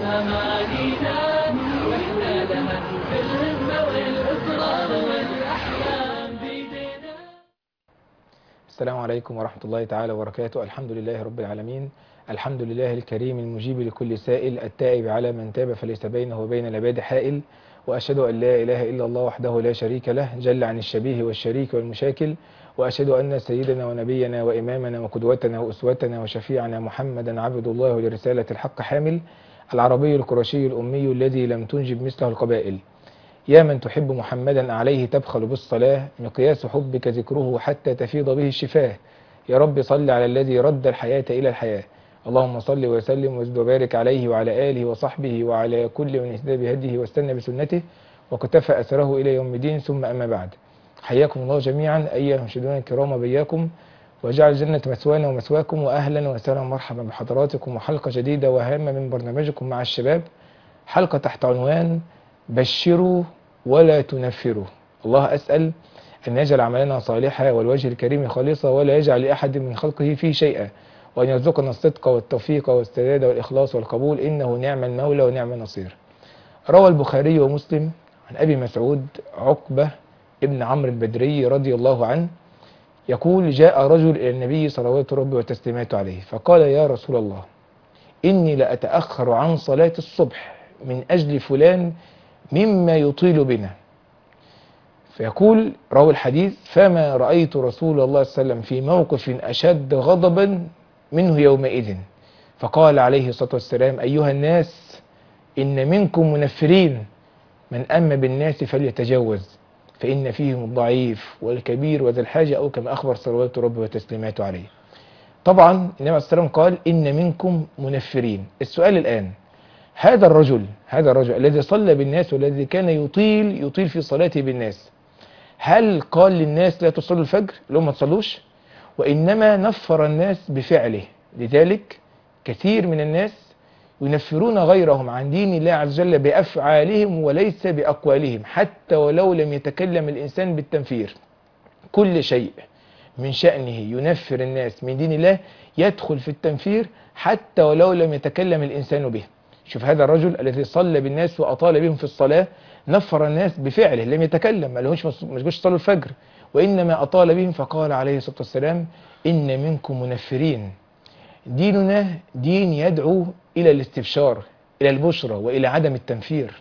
أمانينا وإحنا لها في الهمة والإصرار والأحلام بيدنا السلام عليكم ورحمة الله تعالى وبركاته الحمد لله رب العالمين الحمد لله الكريم المجيب لكل سائل التائب على من تاب فليس بينه وبين العباد حائل وأشهد أن لا إله إلا الله وحده لا شريك له جل عن الشبيه والشريك والمشاكل وأشهد أن سيدنا ونبينا وإمامنا وقدوتنا وأسوتنا وشفيعنا محمدا عبد الله لرسالة الحق حامل العربي القرشي الأمي الذي لم تنجب مثله القبائل يا من تحب محمدا عليه تبخل بالصلاة مقياس حبك ذكره حتى تفيض به الشفاه يا رب صل على الذي رد الحياة إلى الحياة اللهم صل وسلم وزد وبارك عليه وعلى آله وصحبه وعلى كل من اهتدى بهديه واستنى بسنته وكتفى أثره إلى يوم الدين ثم أما بعد حياكم الله جميعا أيها المشاهدون الكرام بياكم وجعل الجنة مثوانا ومثواكم وأهلا وسهلا مرحبا بحضراتكم وحلقة جديدة وهامة من برنامجكم مع الشباب حلقة تحت عنوان بشروا ولا تنفروا الله أسأل أن يجعل عملنا صالحا والوجه الكريم خالصا ولا يجعل لأحد من خلقه فيه شيئا وأن يرزقنا الصدق والتوفيق والسداد والإخلاص والقبول إنه نعم المولى ونعم النصير روى البخاري ومسلم عن أبي مسعود عقبة ابن عمرو البدري رضي الله عنه يقول جاء رجل إلى النبي صلوات ربي وتسليماته عليه فقال يا رسول الله إني لأتأخر عن صلاة الصبح من أجل فلان مما يطيل بنا فيقول راوي الحديث فما رأيت رسول الله صلى الله عليه وسلم في موقف أشد غضبا منه يومئذ فقال عليه الصلاة والسلام أيها الناس إن منكم منفرين من أما بالناس فليتجوز فإن فيهم الضعيف والكبير وذا الحاجة أو كما أخبر صلوات ربي وتسليماته عليه طبعا النبي عليه الصلاة والسلام قال إن منكم منفرين السؤال الآن هذا الرجل هذا الرجل الذي صلى بالناس والذي كان يطيل يطيل في صلاته بالناس هل قال للناس لا تصلوا الفجر لهم ما تصلوش وإنما نفر الناس بفعله لذلك كثير من الناس ينفرون غيرهم عن دين الله عز وجل بأفعالهم وليس بأقوالهم حتى ولو لم يتكلم الإنسان بالتنفير كل شيء من شأنه ينفر الناس من دين الله يدخل في التنفير حتى ولو لم يتكلم الإنسان به شوف هذا الرجل الذي صلى بالناس وأطال بهم في الصلاة نفر الناس بفعله لم يتكلم ما لهمش مش جوش صلوا الفجر وإنما أطال بهم فقال عليه الصلاة والسلام إن منكم منفرين ديننا دين يدعو إلى الاستبشار إلى البشرى وإلى عدم التنفير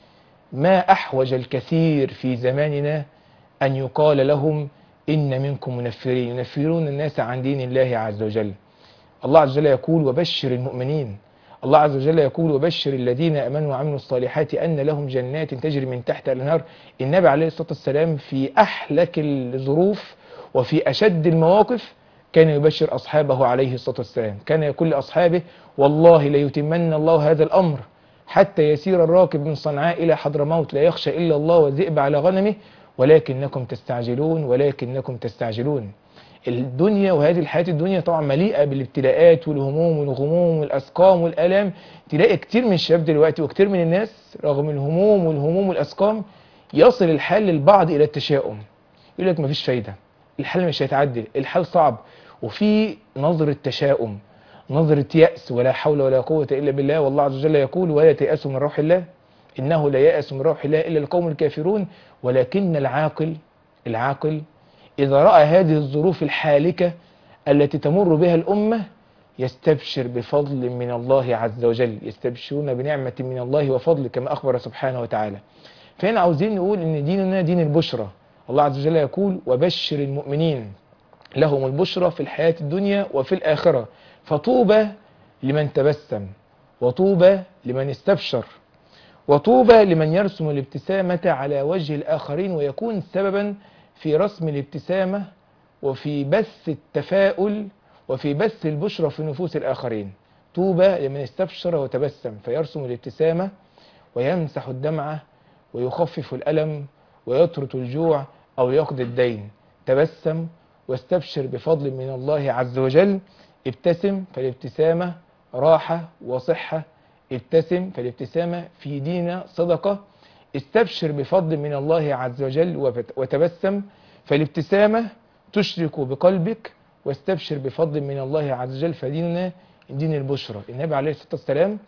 ما أحوج الكثير في زماننا أن يقال لهم إن منكم منفرين ينفرون الناس عن دين الله عز وجل الله عز وجل يقول وبشر المؤمنين الله عز وجل يقول وبشر الذين امنوا وعملوا الصالحات ان لهم جنات تجري من تحت الانهار النبي عليه الصلاه والسلام في احلك الظروف وفي اشد المواقف كان يبشر اصحابه عليه الصلاه والسلام كان يقول لاصحابه والله ليتمن الله هذا الامر حتى يسير الراكب من صنعاء الى حضرموت لا يخشى الا الله والذئب على غنمه ولكنكم تستعجلون ولكنكم تستعجلون الدنيا وهذه الحياة الدنيا طبعا مليئة بالابتلاءات والهموم والغموم والأسقام والآلام تلاقي كتير من الشباب دلوقتي وكتير من الناس رغم الهموم والهموم والأسقام يصل الحال للبعض إلى التشاؤم يقول لك مفيش فايدة الحال مش هيتعدل الحال صعب وفي نظرة تشاؤم نظرة يأس ولا حول ولا قوة إلا بالله والله عز وجل يقول ولا تيأسوا من روح الله إنه لا يأس من روح الله إلا القوم الكافرون ولكن العاقل العاقل إذا رأى هذه الظروف الحالكة التي تمر بها الأمة يستبشر بفضل من الله عز وجل يستبشرون بنعمة من الله وفضل كما أخبر سبحانه وتعالى فهنا عاوزين نقول إن ديننا دين البشرى الله عز وجل يقول وبشر المؤمنين لهم البشرى في الحياة الدنيا وفي الآخرة فطوبى لمن تبسم وطوبى لمن استبشر وطوبى لمن يرسم الابتسامة على وجه الآخرين ويكون سببا في رسم الابتسامة وفي بث التفاؤل وفي بث البشرى في نفوس الآخرين طوبى لمن استبشر وتبسم فيرسم الابتسامة ويمسح الدمعة ويخفف الألم ويطرد الجوع أو يقضي الدين تبسم واستبشر بفضل من الله عز وجل ابتسم فالابتسامة راحة وصحة ابتسم فالابتسامة في دين صدقة استبشر بفضل من الله عز وجل وتبسم فالابتسامة تشرك بقلبك واستبشر بفضل من الله عز وجل فديننا دين البشرى النبي عليه الصلاة والسلام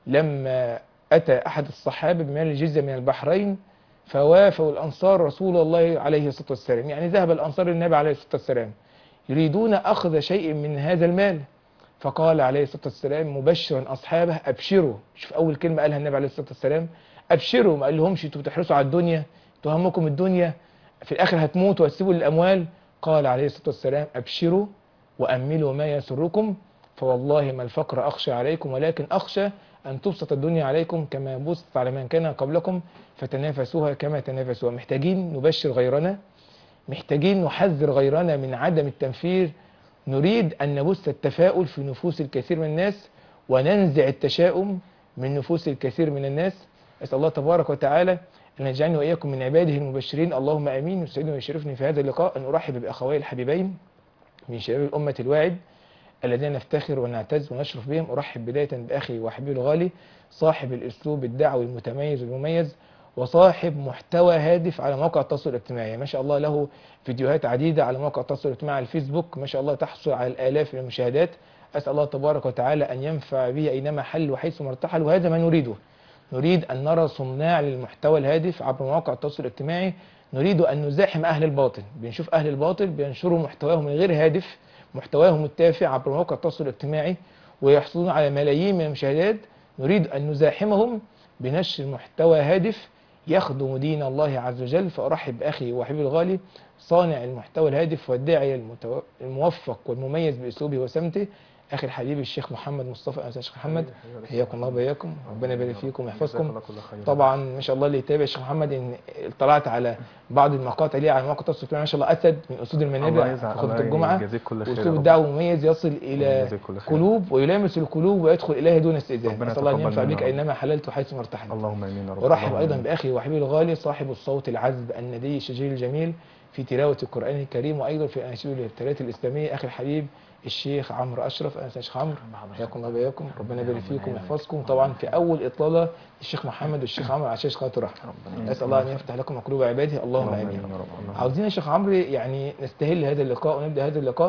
لما أتى أحد الصحابة بمال الجزية من البحرين فوافوا الأنصار رسول الله عليه الصلاة والسلام يعني ذهب الأنصار للنبي عليه الصلاة والسلام يريدون أخذ شيء من هذا المال فقال عليه الصلاة والسلام مبشرا أصحابه أبشروا شوف أول كلمة قالها النبي عليه الصلاة والسلام أبشروا ما قال لهمش أنتوا بتحرصوا على الدنيا تهمكم الدنيا في الآخر هتموتوا وهتسيبوا الأموال قال عليه الصلاة والسلام أبشروا وأملوا ما يسركم فوالله ما الفقر أخشى عليكم ولكن أخشى أن تبسط الدنيا عليكم كما بسطت على من كان قبلكم فتنافسوها كما تنافسوها محتاجين نبشر غيرنا محتاجين نحذر غيرنا من عدم التنفير نريد أن نبث التفاؤل في نفوس الكثير من الناس وننزع التشاؤم من نفوس الكثير من الناس أسأل الله تبارك وتعالى أن يجعلني وإياكم من عباده المبشرين اللهم آمين يسعدني ويشرفني في هذا اللقاء أن أرحب بأخوي الحبيبين من شباب الأمة الواعد الذين نفتخر ونعتز ونشرف بهم أرحب بداية بأخي وحبيبي الغالي صاحب الأسلوب الدعوي المتميز والمميز وصاحب محتوى هادف على مواقع التواصل الاجتماعي ما شاء الله له فيديوهات عديدة على مواقع التواصل الاجتماعي على الفيسبوك ما شاء الله تحصل على الآلاف من المشاهدات أسأل الله تبارك وتعالى أن ينفع به أينما حل وحيث ارتحل وهذا ما نريده نريد أن نرى صناع للمحتوى الهادف عبر مواقع التواصل الاجتماعي نريد أن نزاحم أهل الباطل بنشوف أهل الباطل بينشروا محتواهم الغير هادف محتواهم التافه عبر مواقع التواصل الاجتماعي ويحصلون على ملايين من المشاهدات نريد أن نزاحمهم بنشر محتوى هادف يخدم دين الله عز وجل فأرحب بأخي وحبيبي الغالي صانع المحتوى الهادف والداعية المتو... الموفق والمميز بأسلوبه وسمته أخي الحبيب الشيخ محمد مصطفى أهلا الشيخ محمد حياكم الله وبياكم ربنا يبارك فيكم ويحفظكم طبعا ما شاء الله اللي يتابع الشيخ محمد ان اطلعت على بعض المقاطع ليه على مواقع التواصل الاجتماعي ما شاء الله اسد من اسود المنابر في خطبه الجمعه يجزيك كل خير واسلوب يا رب. الدعوه مميز يصل الله الى يجزيك كل خير. قلوب ويلامس القلوب ويدخل اليها دون استئذان ربنا نسال الله ان يتقبل ينفع منا بك يا رب. اينما حللت وحيث ما ارتحلت اللهم امين يا رب ارحب اللهم ايضا آمين. باخي وحبيبي الغالي صاحب الصوت العذب الندي الشجير الجميل في تلاوه القران الكريم وايضا في اناشيد الابتلاءات الاسلاميه اخي الحبيب الشيخ عمرو اشرف اهلا شيخ عمرو حياكم الله وبياكم ربنا يبارك فيكم ويحفظكم طبعا في اول اطلاله الشيخ محمد والشيخ عمرو على شاشه قناه الرحمه اسال الله ان يفتح لكم قلوب عباده اللهم امين يا رب اللهم عاوزين يا شيخ عمرو يعني نستهل هذا اللقاء ونبدا هذا اللقاء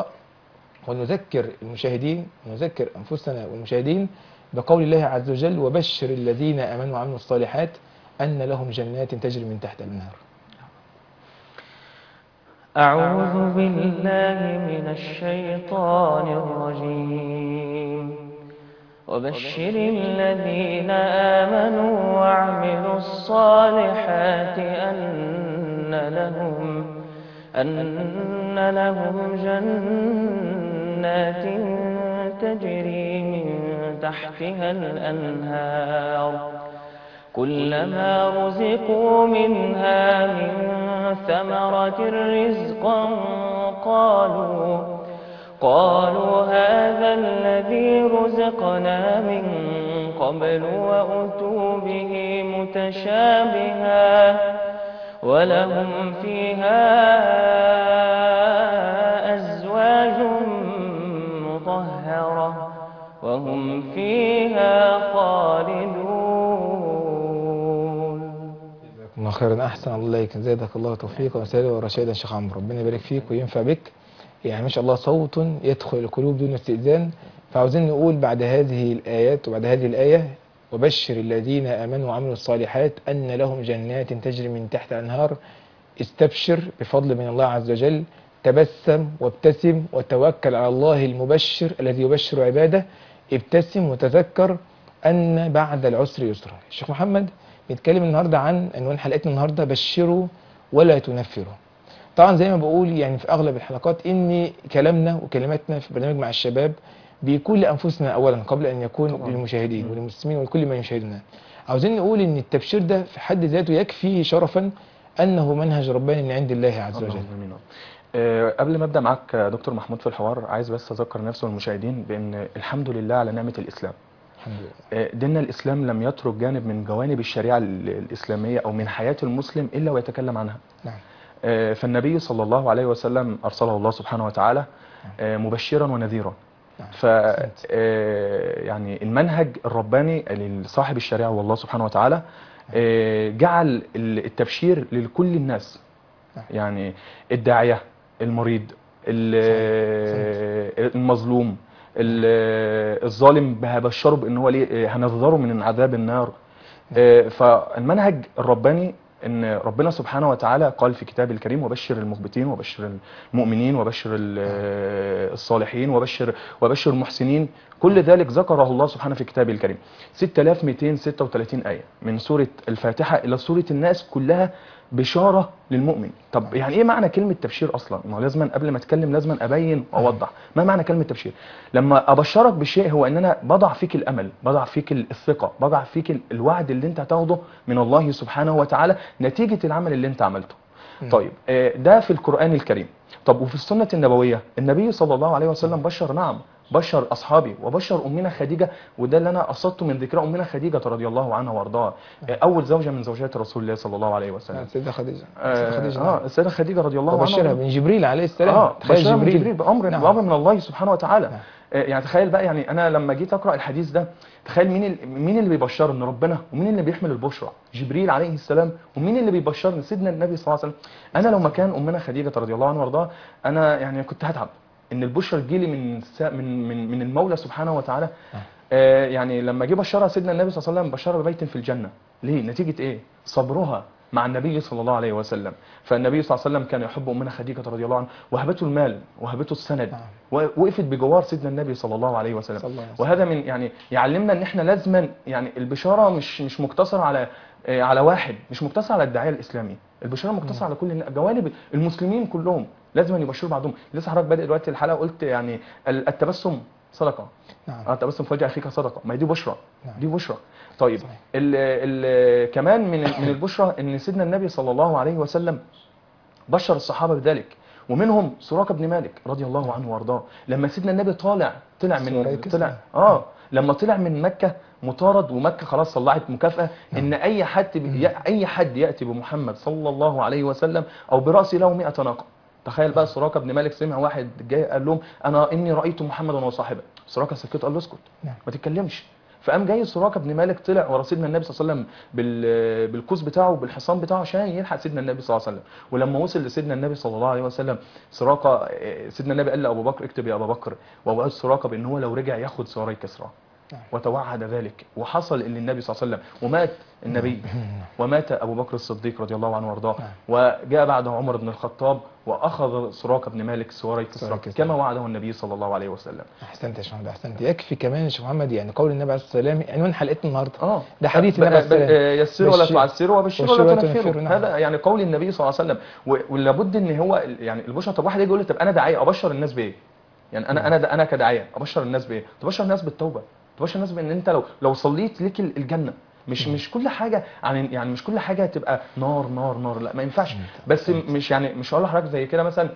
ونذكر المشاهدين ونذكر انفسنا والمشاهدين بقول الله عز وجل وبشر الذين امنوا وعملوا الصالحات ان لهم جنات تجري من تحت الانهار أعوذ بالله من الشيطان الرجيم وبشر الذين آمنوا وعملوا الصالحات أن لهم أن لهم جنات تجري من تحتها الأنهار كلما رزقوا منها من ثمرة رزقا قالوا قالوا هذا الذي رزقنا من قبل وأتوا به متشابها ولهم فيها أزواج مطهرة وهم فيها خالدون جزاكم الله خيرا احسن الله اليك زادك الله توفيقا وسدادا ورشادا شيخ عمرو ربنا يبارك فيك وينفع بك يعني ما شاء الله صوت يدخل القلوب دون استئذان فعاوزين نقول بعد هذه الايات وبعد هذه الايه وبشر الذين امنوا وعملوا الصالحات ان لهم جنات تجري من تحت الانهار استبشر بفضل من الله عز وجل تبسم وابتسم وتوكل على الله المبشر الذي يبشر عباده ابتسم وتذكر ان بعد العسر يسرا الشيخ محمد بيتكلم النهارده عن عنوان حلقتنا النهارده بشروا ولا تنفروا طبعا زي ما بقول يعني في اغلب الحلقات ان كلامنا وكلماتنا في برنامج مع الشباب بيكون لانفسنا اولا قبل ان يكون طبعاً. للمشاهدين وللمسلمين ولكل من يشاهدنا عاوزين نقول ان التبشير ده في حد ذاته يكفي شرفا انه منهج رباني من عند الله عز وجل اللهم امين يا رب. آه، قبل ما ابدا معاك يا دكتور محمود في الحوار عايز بس اذكر نفسي والمشاهدين بان الحمد لله على نعمه الاسلام الحمد لله آه، ديننا الاسلام لم يترك جانب من جوانب الشريعه ال- الاسلاميه او من حياه المسلم الا ويتكلم عنها نعم آه، فالنبي صلى الله عليه وسلم ارسله الله سبحانه وتعالى آه، مبشرا ونذيرا نعم. ف آه، يعني المنهج الرباني لصاحب الشريعه والله سبحانه وتعالى آه، جعل ال- التبشير لكل الناس نعم. يعني الداعيه المريض ال- المظلوم ال- الظالم هبشره بان هو ليه هنظره من عذاب النار آه، فالمنهج الرباني ان ربنا سبحانه وتعالى قال في كتابه الكريم وبشر المخبتين وبشر المؤمنين وبشر ال- الصالحين وبشر وبشر المحسنين كل ذلك ذكره الله سبحانه في كتابه الكريم 6236 آية من سورة الفاتحة إلى سورة الناس كلها بشارة للمؤمن طب يعني ايه معنى كلمة تبشير اصلا ما هو لازما قبل ما اتكلم لازما ابين واوضح ما معنى كلمة تبشير لما ابشرك بشيء هو ان انا بضع فيك الامل بضع فيك الثقة بضع فيك ال- الوعد اللي انت هتاخده من الله سبحانه وتعالى نتيجة العمل اللي انت عملته طيب آه، ده في القرآن الكريم طب وفي السنة النبوية النبي صلى الله عليه وسلم بشر نعم بشر أصحابي وبشر أمنا خديجة وده اللي أنا قصدته من ذكر أمنا خديجة رضي الله عنها وارضاها آه، أول زوجة من زوجات رسول الله صلى الله عليه وسلم السيدة خديجة السيدة آه خديجة آه، السيدة خديجة رضي الله عنها وبشرها وارضاها. من جبريل عليه السلام اه تخيل بشرها من جبريل بامر نعم. بامر من الله سبحانه وتعالى نعم. آه، يعني تخيل بقى يعني انا لما جيت اقرا الحديث ده تخيل مين ال- مين اللي بيبشر ان ربنا ومين اللي بيحمل البشرى جبريل عليه السلام ومين اللي بيبشرني سيدنا النبي صلى الله عليه وسلم انا لو مكان امنا خديجه رضي الله عنها وارضاها انا يعني كنت هتعب ان البشرى تجيلي من سا- من من من المولى سبحانه وتعالى آه يعني لما جه بشرها سيدنا النبي صلى الله عليه وسلم بشرها ببيت في الجنه ليه نتيجه ايه صبرها مع النبي صلى الله عليه وسلم فالنبي صلى الله عليه وسلم كان يحب امنا خديجه رضي الله عنها وهبته المال وهبته السند نعم. ووقفت بجوار سيدنا النبي صلى الله عليه وسلم صلى الله عليه وسلم. وهذا من يعني يعلمنا ان احنا لازما يعني البشاره مش مش مقتصره على آه، على واحد مش مقتصره على الداعيه الاسلامي البشاره مقتصره على كل النا- جوانب المسلمين كلهم لازم أن يبشروا بعضهم لسه حضرتك بادئ دلوقتي الحلقه قلت يعني ال- التبسم صدقه نعم اه التبسم في وجه اخيك صدقه ما هي دي بشرى نعم. دي بشرى طيب صحيح. ال ال كمان من ال- من البشرى ان سيدنا النبي صلى الله عليه وسلم بشر الصحابه بذلك ومنهم سراقه بن مالك رضي الله عنه وارضاه لما سيدنا النبي طالع طلع من سراقة. طلع اه لما طلع من مكه مطارد ومكه خلاص طلعت مكافاه ان اي حد بي- اي حد ياتي بمحمد صلى الله عليه وسلم او براسه له 100 ناقه تخيل بقى سراقه بن مالك سمع واحد جاي قال لهم انا اني رايت محمدا وصاحبه سراقه سكت قال له اسكت نعم. ما تتكلمش فقام جاي سراقه بن مالك طلع ورا سيدنا النبي صلى الله عليه وسلم بال- بالكوز بتاعه بالحصان بتاعه عشان يلحق سيدنا النبي صلى الله عليه وسلم ولما وصل لسيدنا النبي صلى الله عليه وسلم سراقه آه، سيدنا النبي قال لابو بكر اكتب يا ابا بكر ووعد سراقه بان هو لو رجع ياخد سواري كسرى نعم. وتوعد ذلك وحصل ان النبي صلى الله عليه وسلم ومات النبي ومات ابو بكر الصديق رضي الله عنه وارضاه نعم. وجاء بعده عمر بن الخطاب واخذ سراقه بن مالك سواري كسرى سواري كسرى. كما وعده النبي صلى الله عليه وسلم احسنت يا شيخ محمد احسنت يكفي كمان يا شيخ محمد يعني قول النبي عليه الصلاه والسلام عنوان حلقتنا النهارده اه ده حديث ب- النبي عليه ب- السلام. آه، يسروا ولا بشر- تعسروا وبشروا بشروا ولا ولا تنفروا تنفروا، نعم. هذا يعني قول النبي صلى الله عليه وسلم و- ولابد ان هو ال- يعني البشرى طب واحد يجي يقول لي طب انا داعيه ابشر الناس بايه يعني انا انا انا كداعيه ابشر الناس بايه تبشر الناس بالتوبه تبشر الناس بان انت لو لو صليت ليك ال- الجنه مش مش كل حاجه يعني يعني مش كل حاجه تبقى نار نار نار لا ما ينفعش بس مش يعني مش هقول لحضرتك زي كده مثلا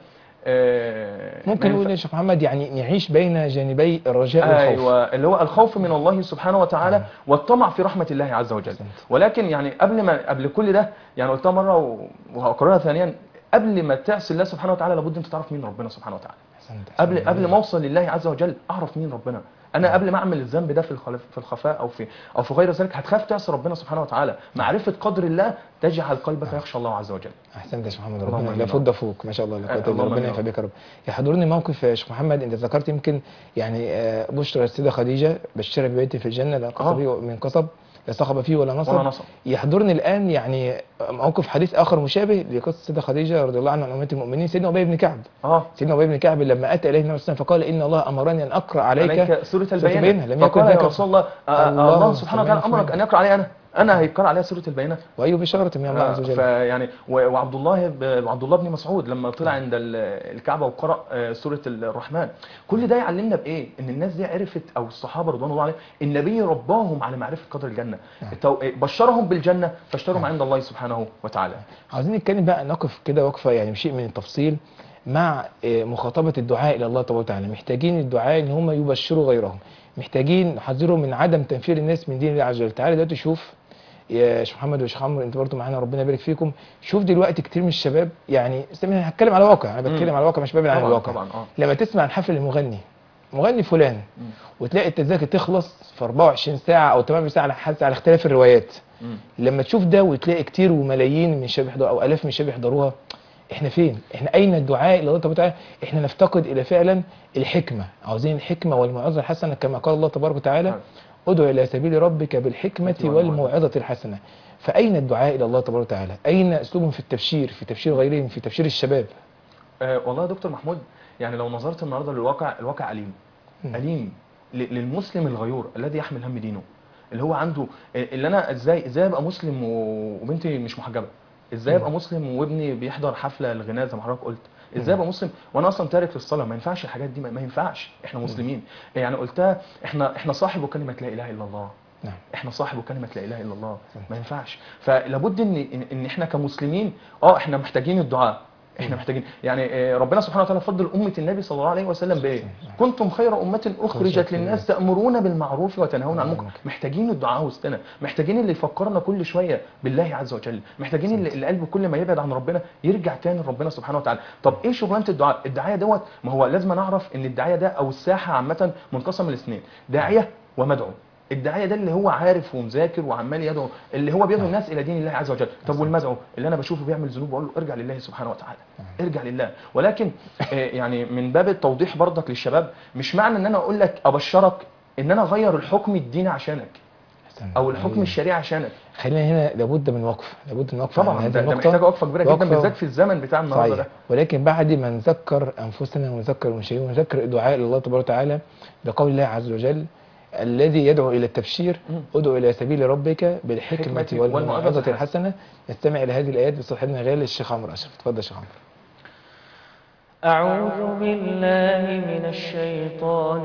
آه، ممكن ما نقول ينفع- يا شيخ محمد يعني نعيش بين جانبي الرجاء والخوف ايوه اللي هو الخوف من الله سبحانه وتعالى نعم. والطمع في رحمه الله عز وجل أحسنت. ولكن يعني قبل ما قبل كل ده يعني قلتها مره و- وهكررها ثانيا قبل ما تعصي الله سبحانه وتعالى لابد انت تعرف مين ربنا سبحانه وتعالى أحسنت، قبل أحسنت. قبل ما اوصل لله عز وجل اعرف مين ربنا انا قبل ما اعمل الذنب ده في الخلف في الخفاء او في او في غير ذلك هتخاف تعصي ربنا سبحانه وتعالى معرفه قدر الله تجعل قلبك يخشى الله عز وجل احسنت يا شيخ محمد اللهم ربنا لا آمين. فض فوق ما شاء الله لا قوه الا اللهم بالله ربنا آمين. ينفع بك يا رب يحضرني موقف يا شيخ محمد انت ذكرت يمكن يعني آه، بشرى السيده خديجه بشرها ببيت في الجنه لا قصب آه. من قصب لا صخب فيه ولا نصب ولا نصب يحضرني الان يعني موقف حديث اخر مشابه لقصه السيده خديجه رضي الله عنها عن امهات المؤمنين سيدنا ابي بن كعب اه سيدنا ابي بن كعب لما اتى اليه النبي صلى الله عليه وسلم فقال ان الله امرني ان اقرا عليك, عليك سورة البينة البينة. لم يكن فقال يا ذاك- رسول الله آه، الله الله سبحانه وتعالى سبحانه أمرك أن يقرأ علي أنا أنا هيقرأ عليها سورة البينة واي بشاره من الله عز وجل فيعني و- وعبد الله ب- وعبد الله بن مسعود لما طلع عند ال- الكعبة وقرأ آه، سورة الرحمن كل ده يعلمنا بإيه؟ إن الناس دي عرفت أو الصحابة رضوان الله عليهم النبي رباهم على معرفة قدر الجنة التو- بشرهم بالجنة فاشتروا عند الله سبحانه وتعالى عاوزين نتكلم بقى نقف كده وقفه يعني بشيء من التفصيل مع آه، مخاطبه الدعاء الى الله تبارك وتعالى محتاجين الدعاء ان هم يبشروا غيرهم محتاجين نحذرهم من عدم تنفير الناس من دين الله عز وجل تعالى دلوقتي شوف يا شيخ محمد وشيخ عمرو انت برضه معانا ربنا يبارك فيكم شوف دلوقتي كتير من الشباب يعني استنى هتكلم على واقع انا بتكلم مم. على واقع مش بابعد عن طبعا الواقع طبعا اه لما تسمع عن حفل المغني مغني فلان مم. وتلاقي التذاكر تخلص في 24 ساعه او 8 ساعه على حسب على اختلاف الروايات مم. لما تشوف ده وتلاقي كتير وملايين من الشباب يحضروا او الاف من الشباب يحضروها احنا فين احنا اين الدعاء الى الله تبارك وتعالى احنا نفتقد الى فعلا الحكمه عاوزين الحكمه والموعظه الحسنه كما قال الله تبارك وتعالى نعم. ادعو الى سبيل ربك بالحكمه والموعظة. والموعظه الحسنه فاين الدعاء الى الله تبارك وتعالى اين اسلوبهم في التبشير في تبشير غيرهم في تبشير الشباب آه والله يا دكتور محمود يعني لو نظرت النهارده للواقع الواقع أليم مم. أليم ل- للمسلم الغيور الذي يحمل هم دينه اللي هو عنده اللي انا ازاي ازاي ابقى مسلم و- وبنتي مش محجبه ازاي مم. ابقى مسلم وابني بيحضر حفله الغناء زي ما حضرتك قلت ازاي مم. ابقى مسلم وانا اصلا تارك للصلاه ما ينفعش الحاجات دي ما ما ينفعش احنا مسلمين يعني قلتها احنا احنا صاحب كلمه لا اله الا الله نعم احنا صاحب كلمه لا اله الا الله صح. ما ينفعش فلابد ان ان إن احنا كمسلمين اه احنا محتاجين الدعاء احنا محتاجين يعني آه، ربنا سبحانه وتعالى فضل امه النبي صلى الله عليه وسلم بايه كنتم خير امه اخرجت للناس تامرون بالمعروف وتنهون عن المنكر محتاجين الدعاء وسطنا محتاجين اللي يفكرنا كل شويه بالله عز وجل محتاجين اللي اللي قلبه كل ما يبعد عن ربنا يرجع تاني لربنا سبحانه وتعالى طب ايه شغلانه الدعاء الدعايه دوت ما هو لازم نعرف ان الدعايه ده او الساحه عامه منقسمه لاثنين داعيه ومدعو الداعيه ده اللي هو عارف ومذاكر وعمال يدعو اللي هو بيدعو الناس الى دين الله عز وجل طب والمدعو اللي انا بشوفه بيعمل ذنوب واقول له ارجع لله سبحانه وتعالى ارجع لله ولكن آه، يعني من باب التوضيح برضك للشباب مش معنى ان انا اقول لك ابشرك ان انا اغير الحكم الديني عشانك أحسن. او الحكم أيوة. الشريعي عشانك خلينا هنا لابد من وقفه لابد من وقفه عن طبعا هذه ده, ده النقطة. محتاج وقفه كبيره جدا وقفة- بالذات في الزمن بتاع النهارده صحيح ده ولكن بعد ما نذكر انفسنا ونذكر المشاهدين ونذكر الدعاء الى الله تبارك وتعالى بقول الله عز وجل الذي يدعو الى التبشير مم. ادعو الى سبيل ربك بالحكمه حكمة والموعظه والموعظة الحسنه نستمع الى هذه الايات بصاحبنا غالي الشيخ عمرو اشرف اتفضل يا شيخ عمرو أعوذ بالله من الشيطان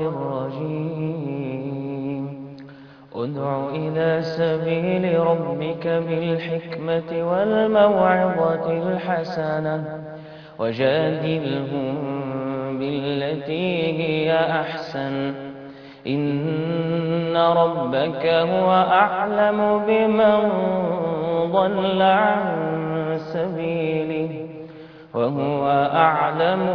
الرجيم ادع إلى سبيل ربك بالحكمة والموعظة الحسنة وجادلهم بالتي هي أحسن إن ربك هو أعلم بمن ضل عن سبيله وهو أعلم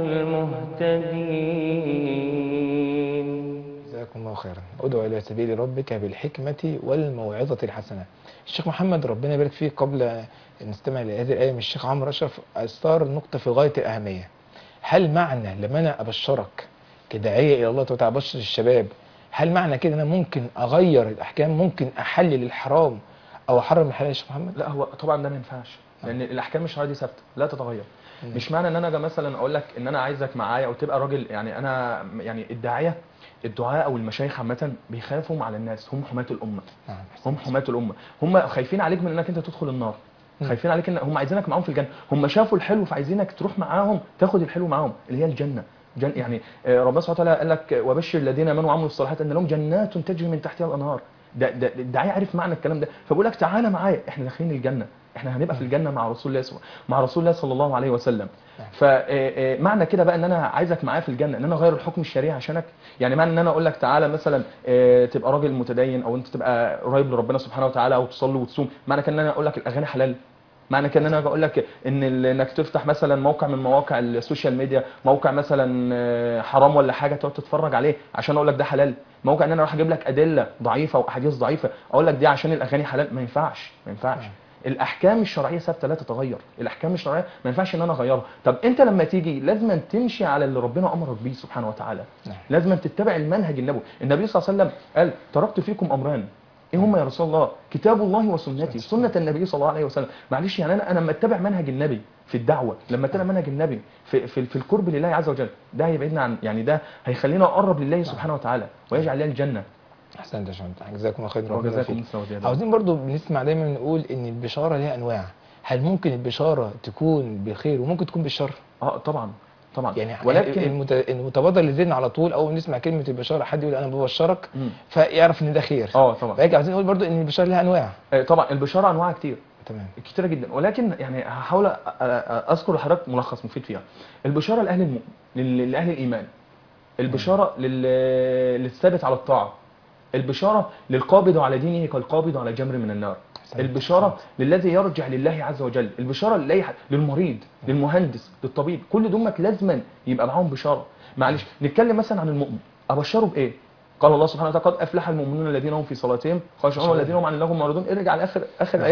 بالمهتدين جزاكم الله خيرا ادعو الى سبيل ربك بالحكمه والموعظه الحسنه الشيخ محمد ربنا يبارك فيه قبل ان نستمع لهذه الايه من الشيخ عمرو اشرف اثار نقطه في غايه الاهميه هل معنى لما انا ابشرك كداعيه الى الله تعالى ابشر الشباب هل معنى كده ان انا ممكن اغير الاحكام ممكن احلل الحرام او احرم الحلال يا شيخ محمد لا هو طبعا ده ما ينفعش لان الاحكام الشرعيه دي ثابته لا تتغير مش معنى ان انا أجي مثلا اقول لك ان انا عايزك معايا او تبقى راجل يعني انا يعني الداعيه الدعاء او المشايخ عامه بيخافوا على الناس هم حماة الامه نعم هم حماة الامه هم خايفين عليك من انك انت تدخل النار مم. خايفين عليك ان هم عايزينك معاهم في الجنه هم شافوا الحلو فعايزينك تروح معاهم تاخد الحلو معاهم اللي هي الجنه جن يعني آه، ربنا سبحانه وتعالى قال لك وبشر الذين امنوا وعملوا الصالحات ان لهم جنات تجري من تحتها الانهار ده ده الداعيه عارف معنى الكلام ده فبقول لك تعالى معايا احنا داخلين الجنه احنا هنبقى في الجنه مع رسول الله صلى- مع رسول الله صلى الله عليه وسلم فمعنى كده بقى ان انا عايزك معايا في الجنه ان انا اغير الحكم الشرعي عشانك يعني معنى ان انا اقول لك تعالى مثلا آه، تبقى راجل متدين او انت تبقى قريب لربنا سبحانه وتعالى او تصلي وتصوم معنى كده ان انا اقول لك الاغاني حلال معنى كده ان انا اقول لك ان ال- انك تفتح مثلا موقع من مواقع السوشيال ميديا موقع مثلا آه، حرام ولا حاجه تقعد تتفرج عليه عشان اقول لك ده حلال موقع ان انا اروح اجيب لك ادله ضعيفه واحاديث ضعيفه اقول لك دي عشان الاغاني حلال ما ينفعش ما ينفعش نعم. الاحكام الشرعيه ثابته لا تتغير الاحكام الشرعيه ما ينفعش ان انا اغيرها طب انت لما تيجي لازم تمشي على اللي ربنا امرك بيه سبحانه وتعالى نعم. لازم تتبع المنهج النبوي النبي صلى الله عليه وسلم قال تركت فيكم امران ايه هم يا رسول الله كتاب الله وسنتي سنه النبي صلى الله عليه وسلم معلش يعني انا انا لما اتبع منهج النبي في الدعوه لما اتبع منهج النبي في في, في القرب لله عز وجل ده هيبعدنا عن يعني ده هيخلينا اقرب لله سبحانه وتعالى ويجعل لنا الجنه احسنت يا باشمهندس جزاكم الله خير ربنا وجزاكم يبارك الله فيك. خير وزيادة. عاوزين برضو بنسمع دايما نقول ان البشاره لها انواع هل ممكن البشاره تكون بخير وممكن تكون بالشر اه طبعا طبعا يعني ولكن المت... المتبادر لذهن على طول اول ما نسمع كلمه البشاره حد يقول انا ببشرك مم. فيعرف ان ده خير اه طبعا فهيك عايزين نقول برضو ان البشاره لها انواع آه، طبعا البشاره انواع كتير تمام كتيرة جدا ولكن يعني هحاول أ- أ- اذكر لحضرتك ملخص مفيد فيها البشاره لاهل المؤمن لل- لاهل الايمان البشاره لل- للثابت على الطاعه البشاره للقابض على دينه كالقابض على جمر من النار أحسنت. البشاره للذي يرجع لله عز وجل البشاره لأي حد- للمريض للمهندس للطبيب كل دمك لازما يبقى معاهم بشاره معلش نتكلم مثلا عن المؤمن ابشره بايه قال الله سبحانه وتعالى قد افلح المؤمنون الذين هم في صلاتهم خاشعون والذين هم عن اللغو معرضون ارجع لاخر اخر الايات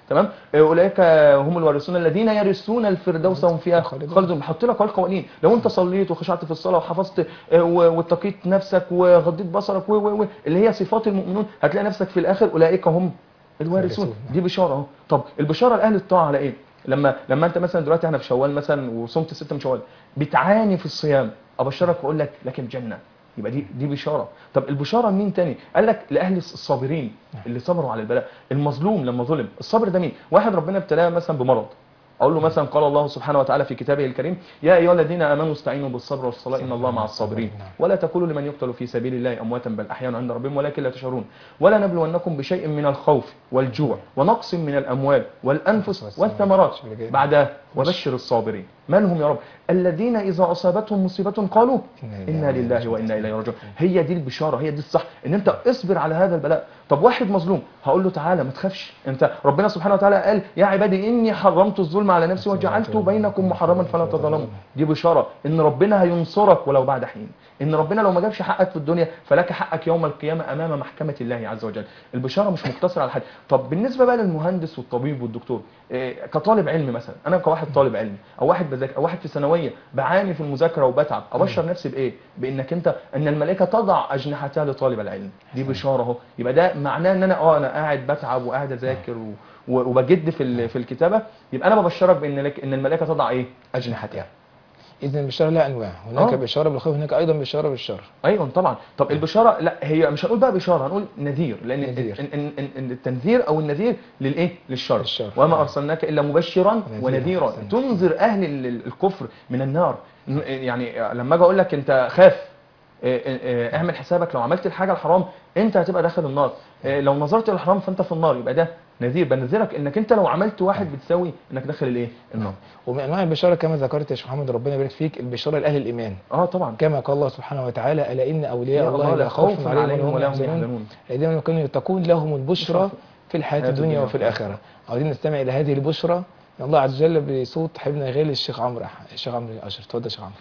تمام آه، اولئك هم الوارثون الذين يرثون الفردوس هم فيها خالدون. خالدون بحط لك أهو القوانين لو انت صليت وخشعت في الصلاه وحفظت آه، و- واتقيت نفسك وغضيت بصرك و و و اللي هي صفات المؤمنون هتلاقي نفسك في الاخر اولئك هم الوارثون الوارثون. دي بشاره اهو طب البشاره لاهل الطاعه على ايه لما لما انت مثلا دلوقتي احنا في شوال مثلا وصمت ستة من شوال بتعاني في الصيام ابشرك واقول لك لك الجنه يبقى دي دي بشاره طب البشاره مين تاني قال لك لاهل الصابرين اللي صبروا على البلاء المظلوم لما ظلم الصبر ده مين واحد ربنا ابتلاه مثلا بمرض اقول له مثلا قال الله سبحانه وتعالى في كتابه الكريم يا ايها الذين امنوا استعينوا بالصبر والصلاه ان الله مع الصابرين ولا تقولوا لمن يقتل في سبيل الله امواتا بل احياء عند ربهم ولكن لا تشعرون ولا نبلونكم بشيء من الخوف والجوع ونقص من الاموال والانفس والثمرات بعدها وبشر الصابرين من هم يا رب الذين اذا اصابتهم مصيبه قالوا انا لله وانا اليه راجعون هي دي البشاره هي دي الصح ان انت اصبر على هذا البلاء طب واحد مظلوم هقول له تعالى ما تخافش انت ربنا سبحانه وتعالى قال يا عبادي اني حرمت الظلم على نفسي وجعلت بينكم محرما فلا تظلموا دي بشاره ان ربنا هينصرك ولو بعد حين ان ربنا لو ما جابش حقك في الدنيا فلك حقك يوم القيامه امام محكمه الله عز وجل البشاره مش مقتصره على حد طب بالنسبه بقى للمهندس والطبيب والدكتور إيه كطالب علم مثلا انا كواحد طالب علم او واحد بذاكر او واحد في ثانويه بعاني في المذاكره وبتعب ابشر نفسي بايه بانك انت ان الملائكه تضع اجنحتها لطالب العلم دي بشاره اهو يبقى ده معناه ان انا اه انا قاعد بتعب وقاعد اذاكر و... و- وبجد في ال- في الكتابه يبقى انا ببشرك بان لك ان الملائكه تضع ايه اجنحتها اذا البشاره لها انواع هناك آه. بشاره بالخوف هناك ايضا بشاره بالشر ايوه طبعا طب البشاره لا هي مش هنقول بقى بشاره هنقول نذير لان نذير. ال- ال- ال- ال- التنذير او النذير للايه للشر للشر. وما ارسلناك الا مبشرا ونذيرا. ونذيرا أحسنت. تنذر اهل ال- ال- الكفر من النار ن- يعني لما اجي اقول لك انت خاف اه، اه، اه، اعمل حسابك لو عملت الحاجه الحرام انت هتبقى داخل النار اه، لو نظرت للحرام فانت في النار يبقى ده نذير بنذرك انك انت لو عملت واحد بتساوي انك داخل الايه النار ومن انواع البشاره كما ذكرت يا شيخ محمد ربنا يبارك فيك البشاره لاهل الايمان اه طبعا كما قال الله سبحانه وتعالى الا ان اولياء يا الله لا خوف عليهم ولا هم يحزنون يحزنون الذين كانوا يتقون لهم البشرى في الحياه الدنيا وفي الاخره عاوزين نستمع الى هذه البشرى من الله عز وجل بصوت حبيبنا غالي الشيخ عمرو أح- الشيخ عمرو اشرف اتفضل يا شيخ عمرو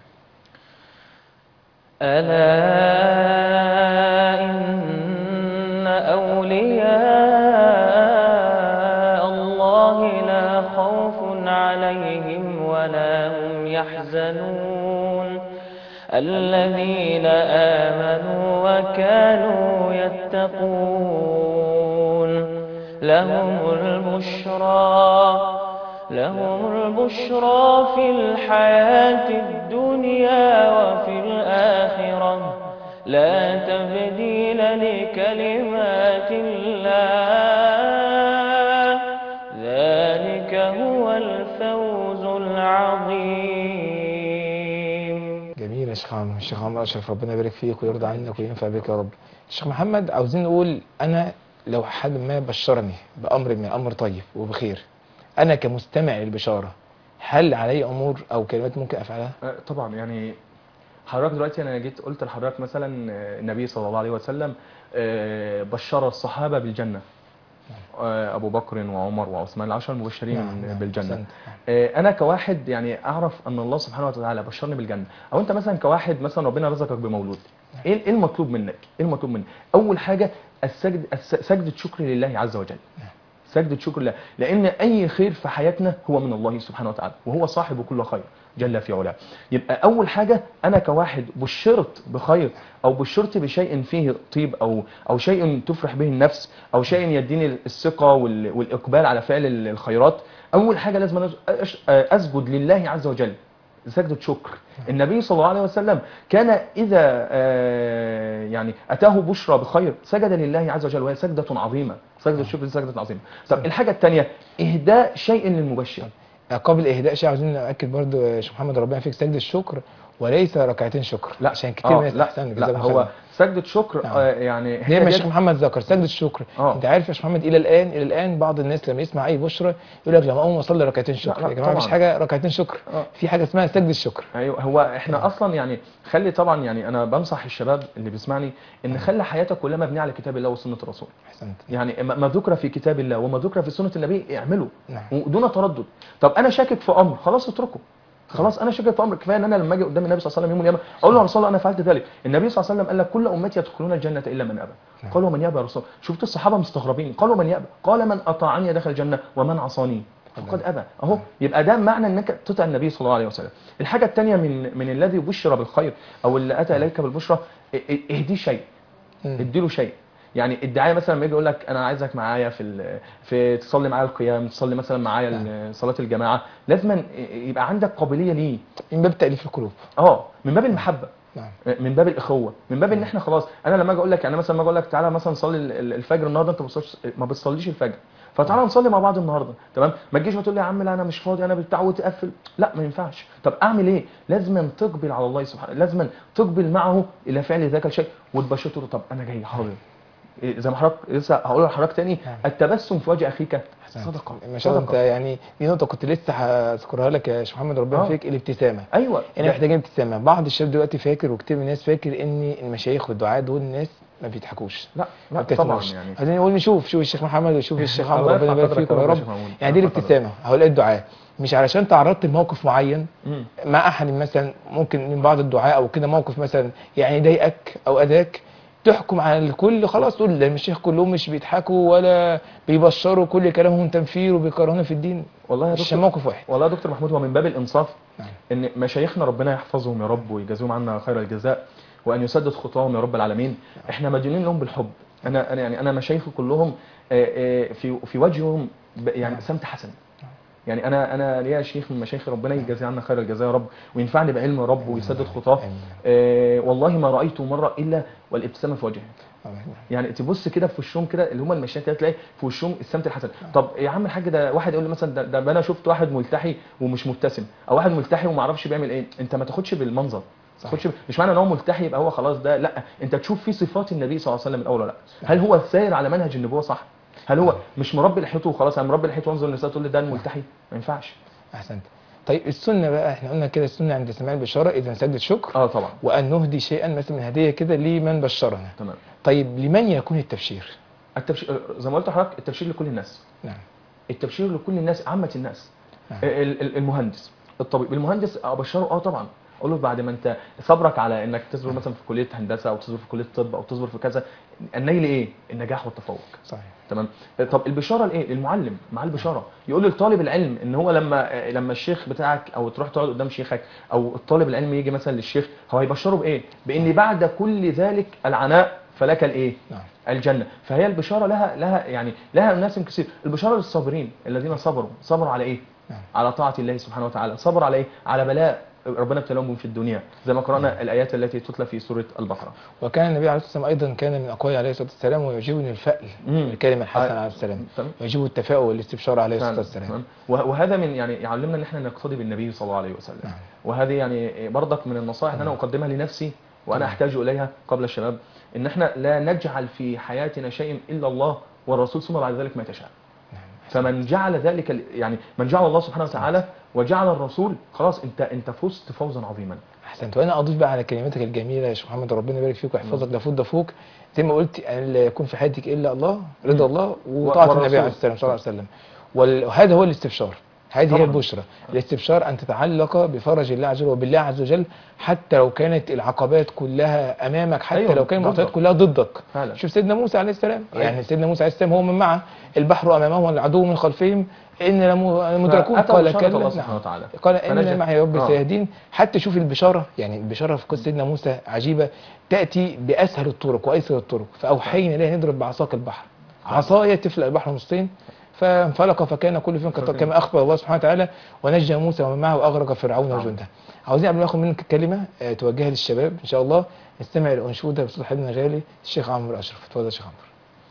ألا إن أولياء الله لا خوف عليهم ولا هم يحزنون الذين آمنوا وكانوا يتقون لهم البشرى لهم البشرى في الحياة الدنيا وفي الآخرة لا تبديل لكلمات الله ذلك هو الفوز العظيم جميل يا شيخ عمرو الشيخ عمرو اشرف ربنا يبارك فيك ويرضى عنك وينفع بك يا رب الشيخ محمد عاوزين نقول انا لو حد ما بشرني بامر ما امر طيب وبخير انا كمستمع للبشاره هل علي امور او كلمات ممكن افعلها آه، طبعا يعني حضرتك دلوقتي انا جيت قلت لحضرتك مثلا آه، النبي صلى الله عليه وسلم آه، بشر الصحابه بالجنه آه، ابو بكر وعمر وعثمان العشر المبشرين نعم، نعم، بالجنه أحسنت. آه، انا كواحد يعني اعرف ان الله سبحانه وتعالى بشرني بالجنه او انت مثلا كواحد مثلا ربنا رزقك بمولود ايه إيه المطلوب منك ايه المطلوب منك اول حاجه السجد الس- سجده شكر لله عز وجل سجدة شكر لله لأن أي خير في حياتنا هو من الله سبحانه وتعالى وهو صاحب كل خير جل في علاه يبقى أول حاجة أنا كواحد بشرت بخير أو بشرت بشيء فيه طيب أو أو شيء تفرح به النفس أو شيء يديني الثقة وال- والإقبال على فعل ال- الخيرات أول حاجة لازم أنا أش- أسجد لله عز وجل سجدة شكر النبي صلى الله عليه وسلم كان إذا آه، يعني أتاه بشرى بخير سجد لله عز وجل وهي سجدة عظيمة سجدة الشكر دي سجدة عظيمة طب الحاجة الثانية إهداء شيء للمبشر قبل اهداء شيء عاوزين ناكد برضو يا شيخ محمد ربنا فيك سجد الشكر وليس ركعتين شكر لا عشان كتير آه ناس لا, أحسن، لا جزاهم هو خير. سجدة شكر نعم. آه يعني زي ما ديت- الشيخ محمد ذكر سجدة الشكر آه. انت عارف يا شيخ محمد الى الان الى الان بعض الناس لما يسمع اي بشرى يقول لك لما اقوم اصلي ركعتين شكر لا، يا جماعه مفيش طبعاً. حاجه ركعتين شكر آه. في حاجه اسمها سجد الشكر ايوه هو احنا اصلا يعني خلي طبعا يعني انا بنصح الشباب اللي بيسمعني ان خلي حياتك كلها مبنيه على كتاب الله وسنه الرسول احسنت يعني ما ما ذكر في كتاب الله وما ذكر في سنه النبي اعمله نعم ودون تردد طب انا شاكك في امر خلاص اتركه خلاص انا شاكك في امر كفايه ان انا لما اجي قدام النبي صلى الله عليه وسلم يوم القيامه اقول له يا رسول الله انا فعلت ذلك النبي صلى الله عليه وسلم قال لك كل امتي يدخلون الجنه الا من ابى نعم. قالوا من يابى يا رسول الله شفت الصحابه مستغربين قالوا من يابى قال من اطاعني دخل الجنه ومن عصاني فقد ابى اهو يبقى ده معنى انك تطع النبي صلى الله عليه وسلم الحاجه الثانيه من من الذي بشر بالخير او اللي اتى اليك بالبشرى ا- ا- اهديه شيء مم. اديله شيء يعني الدعايه مثلا لما يجي يقول لك انا عايزك معايا في ال- في تصلي معايا القيام تصلي مثلا معايا ال- صلاه الجماعه لازم يبقى عندك قابليه ليه من باب تاليف القلوب اه من باب المحبه نعم من باب الاخوه من باب ان احنا خلاص انا لما اجي اقول لك يعني مثلا ما اقول لك تعالى مثلا صلي ال- ال- الفجر النهارده انت ما بتصليش- ما بتصليش الفجر فتعالى نصلي مع بعض النهارده تمام ما تجيش وتقول لي يا عم لا انا مش فاضي انا بتاع وتقفل لا ما ينفعش طب اعمل ايه لازم تقبل على الله سبحانه لازم تقبل معه الى فعل ذاك الشيء وتبشره له طب انا جاي حاضر إيه زي ما حضرتك لسه هقول لحضرتك تاني نعم. التبسم في وجه اخيك أحسنت. صدقه ما شاء الله انت صدقه يعني دي نقطه كنت لسه هذكرها لك يا شيخ محمد ربنا آه. فيك الابتسامه ايوه احنا محتاجين ابتسامه بعض الشباب دلوقتي فاكر وكتير من الناس فاكر ان المشايخ والدعاة دول ناس ما بيضحكوش لا ما لا طبعا بتسمعوش يعني عايزين نقول نشوف شوف الشيخ محمد وشوف الشيخ عمرو الله ربنا يرفع يبارك قدرك فيكم يا يا رب شيخ محمود. يعني دي يرفع الابتسامه هؤلاء الدعاة مش علشان تعرضت لموقف معين مم. مع احد مثلا ممكن من بعض الدعاء او كده موقف مثلا يعني ضايقك او اذاك تحكم على الكل خلاص تقول ده المشايخ كلهم مش بيضحكوا ولا بيبشروا كل كلامهم تنفير وبيكرهونا في الدين والله يا مش دكتور موقف واحد والله يا دكتور محمود هو من باب الانصاف نعم. ان مشايخنا ربنا يحفظهم يا رب ويجازيهم عنا خير الجزاء وان يسدد خطاهم يا رب العالمين احنا مديونين لهم بالحب انا انا يعني انا مشايخي كلهم آه، آه، في في وجههم ب- يعني سمت حسن يعني انا انا ليا شيخ من مشايخي ربنا يجازي عنا خير الجزاء يا رب وينفعني بعلم يا رب ويسدد خطاه آمين. آه، والله ما رايته مره الا والابتسامه في وجهه آمين. يعني تبص كده في وشهم كده اللي هم المشايخ كده تلاقي في وشهم السمت الحسن طب يا عم الحاج ده واحد يقول لي مثلا ده, ده انا شفت واحد ملتحي ومش مبتسم او واحد ملتحي وما اعرفش بيعمل ايه انت ما تاخدش بالمنظر ما تاخدش مش معنى ان هو ملتحي يبقى هو خلاص ده لا انت تشوف فيه صفات النبي صلى الله عليه وسلم الاول ولا لا هل هو ساير على منهج النبوه صح هل هو مش مربي لحيته وخلاص انا مربي لحيته وانظر النساء تقول لي ده الملتحي ما ينفعش احسنت طيب السنه بقى احنا قلنا كده السنه عند سماع البشاره اذا سجد شكر اه طبعا وان نهدي شيئا مثلا من هديه كده لمن بشرنا تمام طيب لمن يكون التبشير التبشير زي ما قلت لحضرتك التبشير لكل الناس نعم التبشير لكل الناس عامه الناس نعم. ال- ال- المهندس الطبيب المهندس ابشره اه طبعا اقول له بعد ما انت صبرك على انك تصبر مثلا في كليه هندسه او تصبر في كليه طب او تصبر في كذا النيل ايه النجاح والتفوق صحيح تمام طب البشاره لايه للمعلم مع البشاره يقول للطالب العلم ان هو لما لما الشيخ بتاعك او تروح تقعد قدام شيخك او الطالب العلم يجي مثلا للشيخ هو هيبشره بايه بان بعد كل ذلك العناء فلك الايه نعم الجنه فهي البشاره لها لها يعني لها ناس كثير البشاره للصابرين الذين صبروا صبروا على ايه نعم. على طاعه الله سبحانه وتعالى صبر على ايه على بلاء ربنا ابتلاهم بهم في الدنيا زي ما قرانا الايات التي تتلى في سوره البقره وكان النبي عليه الصلاه والسلام ايضا كان من اقوال عليه الصلاه والسلام ويعجبني الفأل مم. الكلمه الحسنه آه. عليه السلام تمام ويجب التفاؤل والاستبشار عليه الصلاه فعلا. والسلام تمام. وه- وهذا من يعني يعلمنا ان احنا نقتدي بالنبي صلى الله عليه وسلم نعم. وهذه يعني برضك من النصائح اللي انا اقدمها لنفسي وانا تمام. احتاج اليها قبل الشباب ان احنا لا نجعل في حياتنا شيء الا الله والرسول ثم بعد ذلك ما تشاء فمن جعل ذلك ال- يعني من جعل الله سبحانه وتعالى وجعل الرسول خلاص انت انت فزت فوزا عظيما احسنت وانا اضيف بقى على كلماتك الجميله يا شيخ محمد ربنا يبارك فيك ويحفظك لا فض فوق زي ما قلت ان لا يكون في حياتك الا الله رضا الله وطاعه والرسول. النبي عليه الصلاه والسلام صلى الله عليه وسلم وال- وهذا هو الاستبشار هذه هي طبعاً. البشرى الاستبشار ان تتعلق بفرج الله عز وجل وبالله عز وجل حتى لو كانت العقبات كلها امامك حتى أيوة، لو كان المعطيات ضدك. كلها ضدك فعلا شوف سيدنا موسى عليه السلام أيوة. يعني سيدنا موسى عليه السلام هو من معه البحر امامه والعدو من خلفهم ان لمدركون فأتى قال بشارة الله كلا سبحانه نعم. وتعالى قال ان فنجا. معي رب آه. سيهدين حتى شوف البشاره يعني البشاره في قصه سيدنا موسى عجيبه تاتي باسهل الطرق وايسر الطرق فاوحينا اليه نضرب بعصاك البحر عصايا تفلق البحر نصين فانفلق فكان كل فيهم كالطير كما اخبر الله سبحانه وتعالى ونجى موسى ومن معه واغرق فرعون نعم. وجنده عاوزين قبل ما اخد منك كلمه آه، توجهها للشباب ان شاء الله نستمع الانشوده بصوت حبيبنا غالي الشيخ عمرو اشرف اتفضل يا شيخ عمرو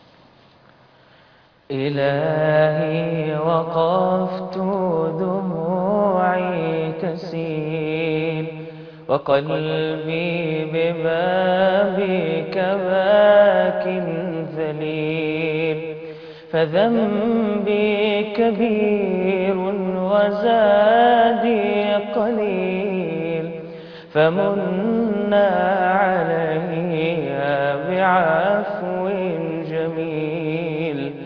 إلهي وقفت دموعي تسيل وقلبي ببابك باك ذليل فذنبي كبير وزادي قليل فمنا علي بعفو جميل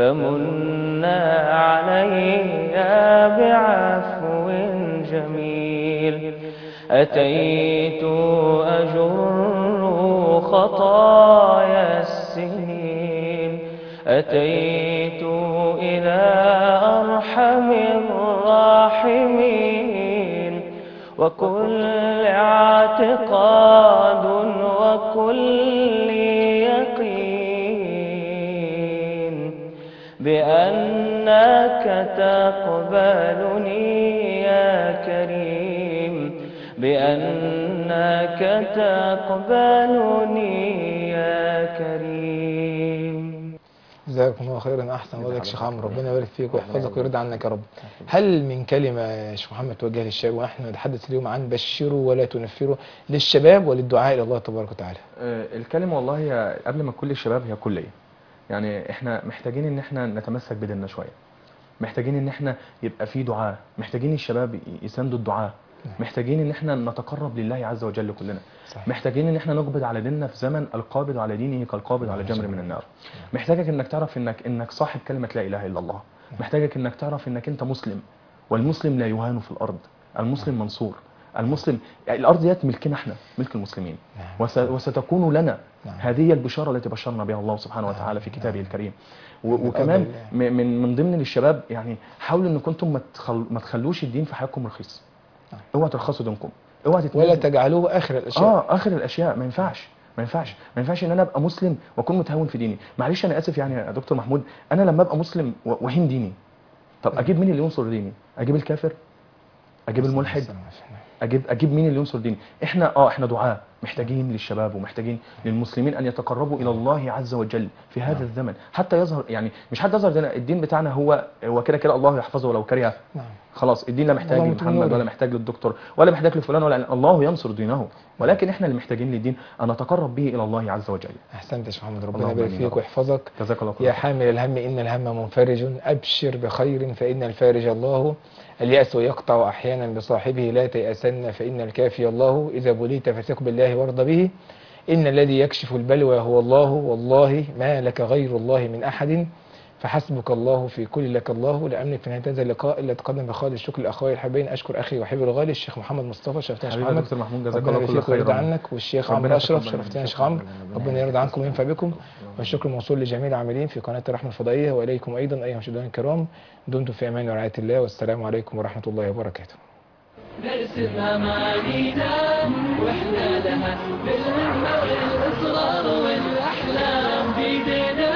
فمنا علي بعفو جميل أتيت أجر خطايا السنين أتيت إلى أرحم الراحمين وكل اعتقاد وكل يقين بأنك تقبلني يا كريم بأنك تقبلني يا كريم جزاكم الله خيرا احسن وجهك شيخ عمرو ربنا يبارك فيك ويحفظك ويرضى عنك يا رب هل من كلمه يا شيخ محمد توجه للشباب ونحن نتحدث اليوم عن بشروا ولا تنفروا للشباب وللدعاء الى الله تبارك وتعالى آه، الكلمة والله هي قبل ما كل الشباب هي كلية يعني احنا محتاجين ان احنا نتمسك بديننا شوية محتاجين ان احنا يبقى في دعاء محتاجين الشباب ي- يساندوا الدعاء محتاجين ان احنا نتقرب لله عز وجل كلنا صحيح. محتاجين ان احنا نقبض على ديننا في زمن القابض على دينه كالقابض على جمر من النار محتاجك انك تعرف انك انك صاحب كلمة لا اله الا الله محتاجك انك تعرف انك انت مسلم والمسلم لا يهان في الارض المسلم منصور المسلم يعني الارض ديت ملكنا احنا ملك المسلمين نعم. وس... وستكون لنا نعم. هذه هي البشاره التي بشرنا بها الله سبحانه وتعالى في كتابه الكريم و... بفضل وكمان الله. م- من من ضمن للشباب يعني حاولوا انكم انتم ما تخل... ما تخلوش الدين في حياتكم رخيص نعم. اوعى ترخصوا دينكم اوعى ولا تتنازلوا تجعلوه اخر الاشياء اه اخر الاشياء ما ينفعش ما ينفعش ما ينفعش ان انا ابقى مسلم واكون متهاون في ديني معلش انا اسف يعني يا دكتور محمود انا لما ابقى مسلم و- وهين ديني طب اجيب مين اللي ينصر ديني اجيب الكافر اجيب الملحد اجيب اجيب مين اللي ينصر ديني احنا اه احنا دعاة محتاجين للشباب ومحتاجين للمسلمين ان يتقربوا الى الله عز وجل في هذا الزمن حتى يظهر يعني مش حتى يظهر دينا الدين بتاعنا هو هو كده كده الله يحفظه ولو كره نعم خلاص الدين لا محتاج الله لمحمد متنور. ولا محتاج للدكتور ولا محتاج لفلان ولا الله ينصر دينه ولكن احنا اللي محتاجين للدين ان نتقرب به الى الله عز وجل احسنت يا شيخ محمد ربنا اللهم يبارك آمين يا فيك رب. ويحفظك جزاك الله يا خير حامل الهم إن الهم منفرج أبشر بخير فإن الفارج الله اليأس يقطع أحيانا بصاحبه لا تيأسن فإن الكافي الله إذا بليت فثق بالله وارض به إن الذي يكشف البلوى هو الله والله ما لك غير الله من أحد فحسبك الله في كل لك الله لا أملك في نهاية هذا اللقاء إلا أتقدم بخالص الشكر لأخوي الحبيبين أشكر أخي وحبيبي الغالي الشيخ محمد مصطفى شرفتنا يا شيخ حبيبي يا محمد دكتور محمود جزاك ربنا الله يبارك كل فيك خير ويرضى ربنا- عنك والشيخ ربنا عمرو أشرف يتقبل شرفتنا يا منك. شيخ عمرو ربنا يرضى عنكم وينفع بكم والشكر موصول لجميع العاملين في قناة الرحمة الفضائية وإليكم أيضا أيها المشاهدين الكرام دمتم في أمان ورعاية الله والسلام عليكم ورحمة الله وبركاته نرسم أمانينا وإحنا لها بالهمة والإصرار والأحلام بيدينا